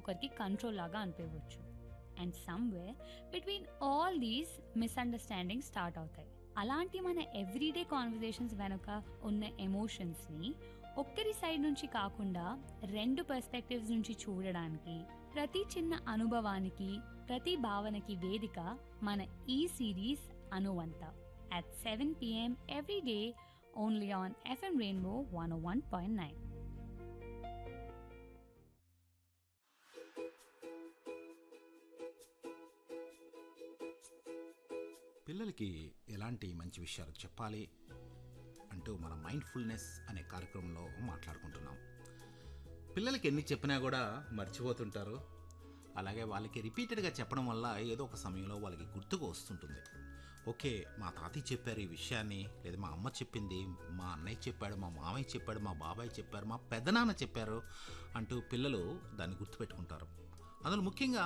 ఇంకొకరికి కంట్రోల్ లాగా అనిపించవచ్చు and somewhere between all these misunderstanding start అవుతాయి అలాంటి మన ఎవ్రీడే కాన్వర్జేషన్స్ వెనుక ఉన్న ఎమోషన్స్ని ఒక్కరి సైడ్ నుంచి కాకుండా రెండు పర్స్పెక్టివ్స్ నుంచి చూడడానికి ప్రతి చిన్న అనుభవానికి ప్రతి భావనకి వేదిక మన ఈ సిరీస్ అనువంత at seven PM every day only on FM rainbow one one point nine పిల్లలకి ఎలాంటి మంచి విషయాలు చెప్పాలి అంటూ మన మైండ్ఫుల్నెస్ అనే కార్యక్రమంలో మాట్లాడుకుంటున్నాం పిల్లలకి ఎన్ని చెప్పినా కూడా మర్చిపోతుంటారు అలాగే వాళ్ళకి రిపీటెడ్గా చెప్పడం వల్ల ఏదో ఒక సమయంలో వాళ్ళకి గుర్తుకు వస్తుంటుంది ఓకే మా తాతయ్య చెప్పారు ఈ విషయాన్ని లేదా మా అమ్మ చెప్పింది మా అన్నయ్య చెప్పాడు మా మామయ్య చెప్పాడు మా బాబాయ్ చెప్పారు మా పెదనాన్న చెప్పారు అంటూ పిల్లలు దాన్ని గుర్తుపెట్టుకుంటారు అందులో ముఖ్యంగా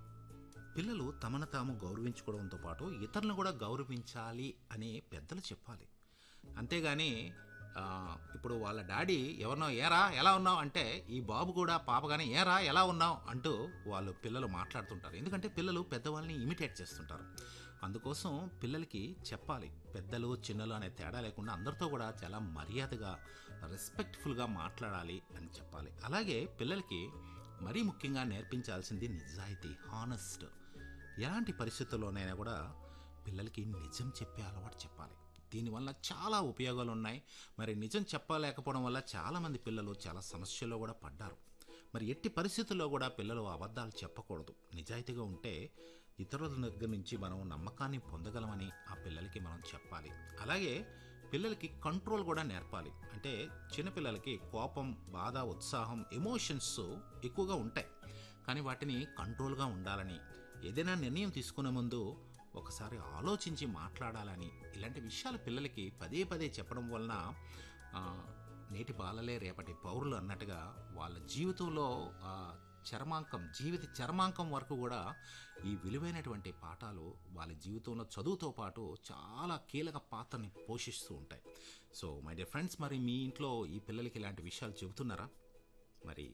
పిల్లలు తమను తాము గౌరవించుకోవడంతో పాటు ఇతరులను కూడా గౌరవించాలి అని పెద్దలు చెప్పాలి అంతేగాని ఆ, ఇప్పుడు వాళ్ళ డాడీ ఎవరినో ఏరా ఎలా ఉన్నావు అంటే ఈ బాబు కూడా పాప కానీ ఏరా ఎలా ఉన్నావు అంటూ వాళ్ళు పిల్లలు మాట్లాడుతుంటారు ఎందుకంటే పిల్లలు పెద్దవాళ్ళని ఇమిటేట్ చేస్తుంటారు అందుకోసం పిల్లలకి చెప్పాలి పెద్దలు చిన్నలు అనే తేడా లేకుండా అందరితో కూడా చాలా మర్యాదగా రెస్పెక్ట్ఫుల్గా మాట్లాడాలి అని చెప్పాలి అలాగే పిల్లలకి మరీ ముఖ్యంగా నేర్పించాల్సింది నిజాయితీ హానెస్ట్ ఎలాంటి పరిస్థితుల్లోనైనా కూడా పిల్లలకి నిజం చెప్పే అలవాటు చెప్పాలి దీనివల్ల చాలా ఉపయోగాలు ఉన్నాయి మరి నిజం చెప్పలేకపోవడం వల్ల చాలామంది పిల్లలు చాలా సమస్యల్లో కూడా పడ్డారు మరి ఎట్టి పరిస్థితుల్లో కూడా పిల్లలు అబద్ధాలు చెప్పకూడదు నిజాయితీగా ఉంటే ఇతరుల దగ్గర నుంచి మనం నమ్మకాన్ని పొందగలమని ఆ పిల్లలకి మనం చెప్పాలి అలాగే పిల్లలకి కంట్రోల్ కూడా నేర్పాలి అంటే చిన్నపిల్లలకి కోపం బాధ ఉత్సాహం ఎమోషన్స్ ఎక్కువగా ఉంటాయి కానీ వాటిని కంట్రోల్గా ఉండాలని ఏదైనా నిర్ణయం తీసుకునే ముందు ఒకసారి ఆలోచించి మాట్లాడాలని ఇలాంటి విషయాలు పిల్లలకి పదే పదే చెప్పడం వలన ఆ, నేటి బాలలే రేపటి పౌరులు అన్నట్టుగా వాళ్ళ జీవితంలో ఆ, చరమాంకం జీవిత చరమాంకం వరకు కూడా ఈ విలువైనటువంటి పాఠాలు వాళ్ళ జీవితంలో చదువుతో పాటు చాలా కీలక పాత్రని పోషిస్తూ ఉంటాయి సో మై డియర్ ఫ్రెండ్స్ మరి మీ ఇంట్లో ఈ పిల్లలకి ఇలాంటి విషయాలు చెబుతున్నారా మరి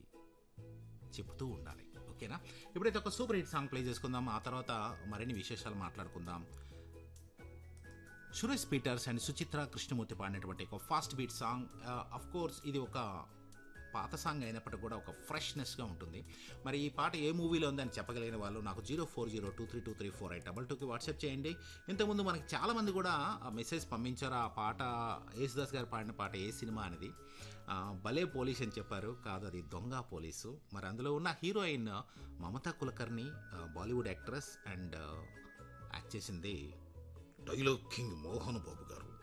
చెప్తూ ఉండాలి ఓకేనా ఇప్పుడైతే ఒక సూపర్ హిట్ సాంగ్ ప్లే చేసుకుందాం ఆ తర్వాత మరిన్ని విశేషాలు మాట్లాడుకుందాం సురేష్ పీటర్స్ అండ్ సుచిత్ర కృష్ణమూర్తి పాడినటువంటి ఒక fast beat song of course ఇది ఒక పాత సాంగ్ అయినప్పటికీ కూడా ఒక ఫ్రెష్నెస్గా ఉంటుంది మరి ఈ పాట ఏ మూవీలో ఉందని చెప్పగలిగిన వాళ్ళు నాకు zero four zero two three two three four eight double టూకి వాట్సాప్ చేయండి ఇంతకుముందు మనకి చాలామంది కూడా ఆ మెసేజ్ పంపించారు ఆ పాట యేసుదాస్ గారు పాడిన పాట ఏ సినిమా అనేది ఆ, భలే పోలీస్ అని చెప్పారు కాదు అది దొంగ పోలీసు మరి అందులో ఉన్న హీరోయిన్ మమతా కులకర్ణి ఆ, బాలీవుడ్ యాక్ట్రెస్ అండ్ యాక్ట్ చేసింది డైలాగ్ కింగ్ మోహన్ బాబు గారు